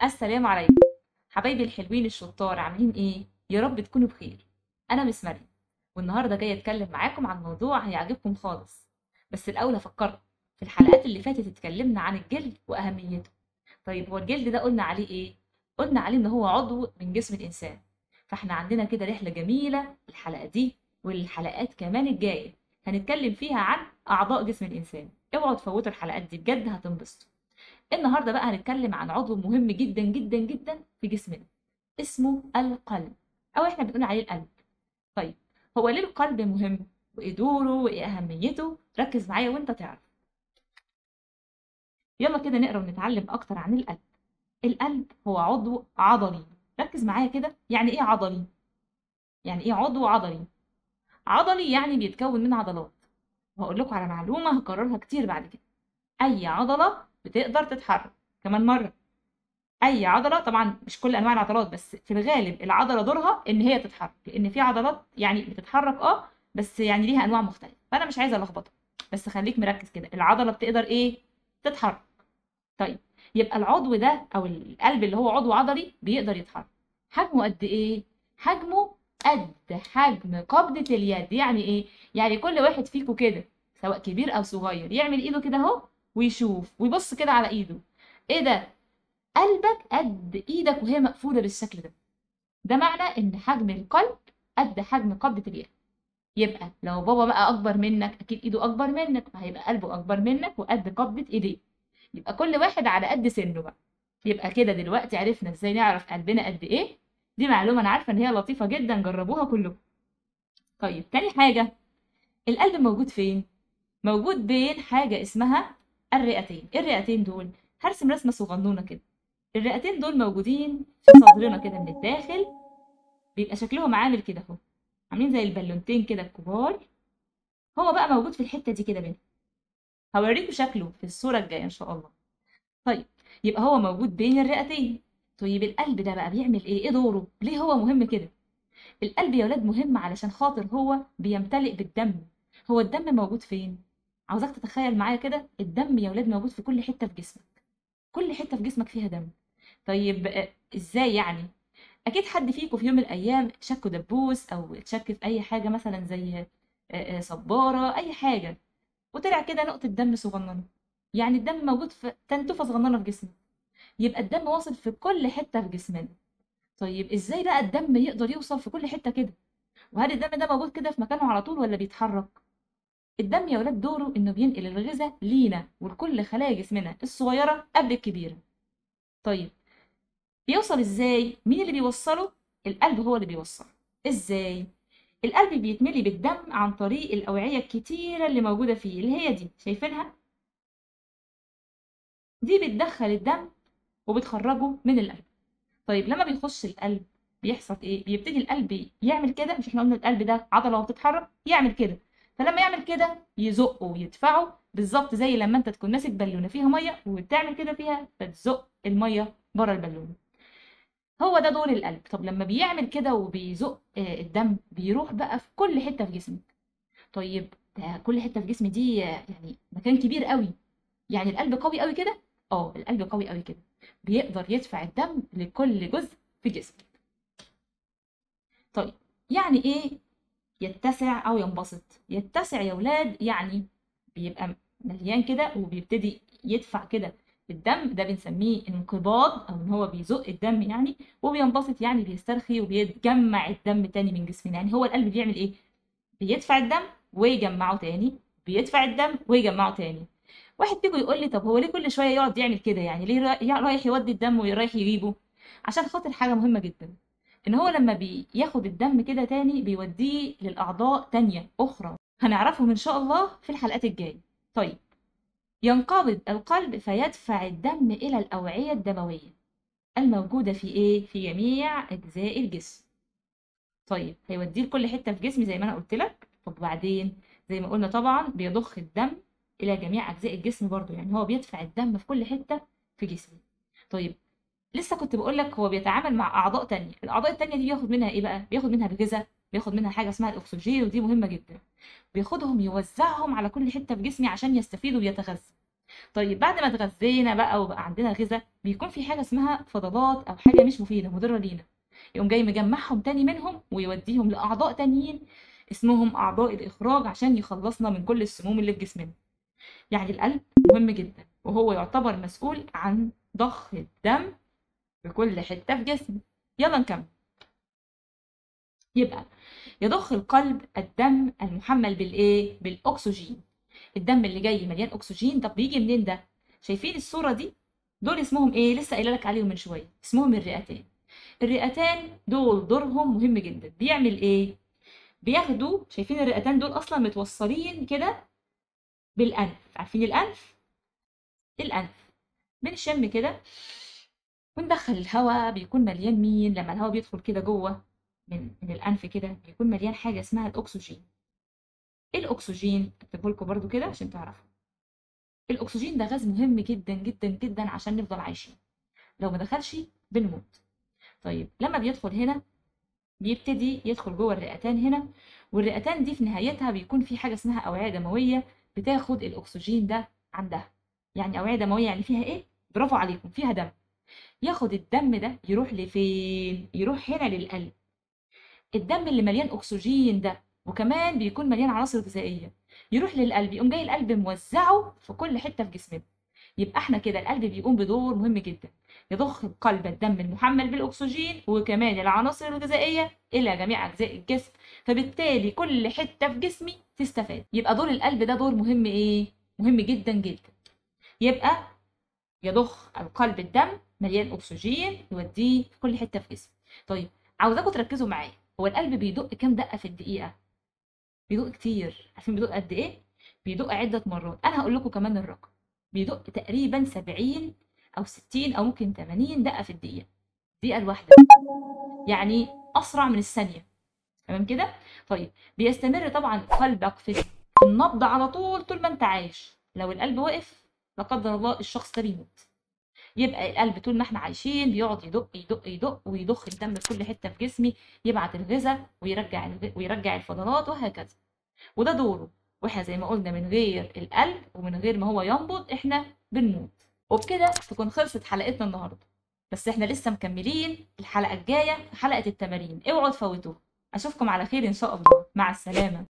السلام عليكم حبايبي الحلوين الشطار عاملين ايه يا رب تكونوا بخير انا مس مريم والنهارده جايه اتكلم معاكم عن موضوع هيعجبكم خالص بس الاول افكركم في الحلقات اللي فاتت اتكلمنا عن الجلد واهميته طيب هو الجلد ده قلنا عليه ايه قلنا عليه ان هو عضو من جسم الانسان فاحنا عندنا كده رحله جميله الحلقه دي والحلقات كمان الجايه هنتكلم فيها عن اعضاء جسم الانسان اوعوا تفوتوا الحلقات دي بجد هتنبسطوا النهارده بقى هنتكلم عن عضو مهم جدا جدا جدا في جسمنا اسمه القلب او احنا بنقول عليه القلب طيب هو ليه القلب مهم وايه دوره وايه اهميته ركز معايا وانت تعرف يلا كده نقرا ونتعلم اكتر عن القلب القلب هو عضو عضلي ركز معايا كده يعني ايه عضلي يعني ايه عضو عضلي عضلي يعني بيتكون من عضلات وهقول لكم على معلومه هكررها كتير بعد كده اي عضله بتقدر تتحرك كمان مره اي عضله طبعا مش كل انواع العضلات بس في الغالب العضله دورها ان هي تتحرك لان في عضلات يعني بتتحرك اه بس يعني ليها انواع مختلفه فانا مش عايزه الخبطك بس خليك مركز كده العضله بتقدر ايه تتحرك طيب يبقى العضو ده او القلب اللي هو عضو عضلي بيقدر يتحرك حجمه قد ايه حجمه قد حجم قبضه اليد يعني ايه يعني كل واحد فيكم كده سواء كبير او صغير يعمل ايده كده اهو ويشوف ويبص كده على ايده ايه ده قلبك قد ايدك وهي مقفوله بالشكل ده ده معنى ان حجم القلب قد حجم قبضه اليد يبقى لو بابا بقى اكبر منك اكيد ايده اكبر منك فهيبقى قلبه اكبر منك وقد قبضه ايديه يبقى كل واحد على قد سنه بقى يبقى كده دلوقتي عرفنا ازاي نعرف قلبنا قد ايه دي معلومه انا عارفه ان هي لطيفه جدا جربوها كلكم طيب تاني حاجه القلب موجود فين موجود بين حاجه اسمها الرئتين ايه الرئتين دول هرسم رسمه صغنونه كده الرئتين دول موجودين في صدرنا كده من الداخل بيبقى شكلهم عامل كده اهو عاملين زي البالونتين كده الكبار هو بقى موجود في الحته دي كده بينهم هوريكم شكله في الصوره الجايه ان شاء الله طيب يبقى هو موجود بين الرئتين طيب القلب ده بقى بيعمل ايه ايه دوره ليه هو مهم كده القلب يا ولاد مهم علشان خاطر هو بيمتلئ بالدم هو الدم موجود فين عاوزاك تتخيل معايا كده الدم يا ولاد موجود في كل حته في جسمك كل حته في جسمك فيها دم طيب آه، ازاي يعني اكيد حد فيكم في يوم من الايام شكه دبوس او اتشك في اي حاجه مثلا زي آه، آه، صباره اي حاجه وطلع كده نقطه دم صغننه يعني الدم موجود في تنتوفه صغننه في جسمك يبقى الدم واصل في كل حته في جسمنا طيب ازاي بقى الدم يقدر يوصل في كل حته كده وهل الدم ده موجود كده في مكانه على طول ولا بيتحرك الدم يا ولاد دوره انه بينقل الغذاء لينا ولكل خلايا جسمنا الصغيره قبل الكبيره طيب بيوصل ازاي مين اللي بيوصله القلب هو اللي بيوصله ازاي القلب بيتملي بالدم عن طريق الاوعيه الكتيره اللي موجوده فيه اللي هي دي شايفينها دي بتدخل الدم وبتخرجه من القلب طيب لما بيخش القلب بيحصل ايه بيبتدي القلب يعمل كده مش احنا قلنا القلب ده عضله وبتتحرك يعمل كده فلما يعمل كده يزقه ويدفعه بالظبط زي لما انت تكون ماسك بالونه فيها ميه وتعمل كده فيها فتزق الميه بره البالونه هو ده دور القلب طب لما بيعمل كده وبيزق آه، الدم بيروح بقى في كل حته في جسمك طيب ده كل حته في جسمي دي آه، يعني مكان كبير قوي يعني القلب قوي قوي كده اه القلب قوي قوي كده بيقدر يدفع الدم لكل جزء في جسمك طيب يعني ايه يتسع او ينبسط يتسع يا ولاد يعني بيبقى مليان كده وبيبتدي يدفع كده الدم ده بنسميه انقباض او ان هو بيزق الدم يعني وبينبسط يعني بيسترخي وبيتجمع الدم تاني من جسمنا يعني هو القلب بيعمل ايه بيدفع الدم ويجمعه تاني بيدفع الدم ويجمعه تاني واحد فيكم يقول لي طب هو ليه كل شويه يقعد يعمل كده يعني ليه را- رايح يودي الدم ورايح يجيبه عشان خاطر حاجه مهمه جدا ان هو لما بياخد الدم كده تاني بيوديه للاعضاء تانية اخرى هنعرفهم ان شاء الله في الحلقات الجايه طيب ينقبض القلب فيدفع الدم الى الاوعيه الدمويه الموجوده في ايه في جميع اجزاء الجسم طيب هيوديه لكل حته في جسمي زي ما انا قلت لك طب بعدين زي ما قلنا طبعا بيضخ الدم الى جميع اجزاء الجسم برضو يعني هو بيدفع الدم في كل حته في جسمي طيب لسه كنت بقول لك هو بيتعامل مع اعضاء تانية الاعضاء التانية دي بياخد منها ايه بقى بياخد منها الغذاء بياخد منها حاجه اسمها الاكسجين ودي مهمه جدا بياخدهم يوزعهم على كل حته في جسمي عشان يستفيدوا ويتغذوا طيب بعد ما اتغذينا بقى وبقى عندنا غذاء بيكون في حاجه اسمها فضلات او حاجه مش مفيده مضره لينا يقوم جاي مجمعهم تاني منهم ويوديهم لاعضاء تانيين اسمهم اعضاء الاخراج عشان يخلصنا من كل السموم اللي في جسمنا يعني القلب مهم جدا وهو يعتبر مسؤول عن ضخ الدم في كل حته في جسمنا يلا نكمل يبقى يضخ القلب الدم المحمل بالايه بالاكسجين الدم اللي جاي مليان اكسجين طب بيجي منين ده شايفين الصوره دي دول اسمهم ايه لسه قايله لك عليهم من شويه اسمهم الرئتان الرئتان دول دورهم مهم جدا بيعمل ايه بياخدوا شايفين الرئتان دول اصلا متوصلين كده بالانف عارفين الانف الانف بنشم كده وندخل الهواء بيكون مليان مين لما الهواء بيدخل كده جوه من من الانف كده بيكون مليان حاجه اسمها الاكسجين ايه الاكسجين اكتبه لكم برضو كده عشان تعرفوا الاكسجين ده غاز مهم جدا جدا جدا عشان نفضل عايشين لو ما دخلش بنموت طيب لما بيدخل هنا بيبتدي يدخل جوه الرئتان هنا والرئتان دي في نهايتها بيكون في حاجه اسمها اوعيه دمويه بتاخد الاكسجين ده عندها يعني اوعيه دمويه يعني فيها ايه برافو عليكم فيها دم ياخد الدم ده يروح لفين يروح هنا للقلب الدم اللي مليان اكسجين ده وكمان بيكون مليان عناصر غذائيه يروح للقلب يقوم جاي القلب موزعه في كل حته في جسمنا يبقى احنا كده القلب بيقوم بدور مهم جدا يضخ القلب الدم المحمل بالاكسجين وكمان العناصر الغذائيه الى جميع اجزاء الجسم فبالتالي كل حته في جسمي تستفاد يبقى دور القلب ده دور مهم ايه مهم جدا جدا يبقى يضخ القلب الدم مليان اكسجين يوديه في كل حته في جسمي طيب عاوزاكم تركزوا معايا هو القلب بيدق كام دقه في الدقيقه بيدق كتير عارفين بيدق قد ايه بيدق عده مرات انا هقول لكم كمان الرقم بيدق تقريبا 70 او 60 او ممكن 80 دقه في الدقيقه الدقيقه الواحده يعني اسرع من الثانيه تمام كده طيب بيستمر طبعا قلبك في النبض على طول طول ما انت عايش لو القلب وقف لا قدر الله الشخص ده بيموت يبقى القلب طول ما احنا عايشين بيقعد يدق يدق يدق ويضخ الدم في كل حته في جسمي يبعت الغذاء ويرجع الغ... ويرجع الفضلات وهكذا وده دوره واحنا زي ما قلنا من غير القلب ومن غير ما هو ينبض احنا بنموت وبكده تكون خلصت حلقتنا النهارده بس احنا لسه مكملين الحلقه الجايه في حلقه التمارين اوعوا تفوتوها اشوفكم على خير ان شاء الله مع السلامه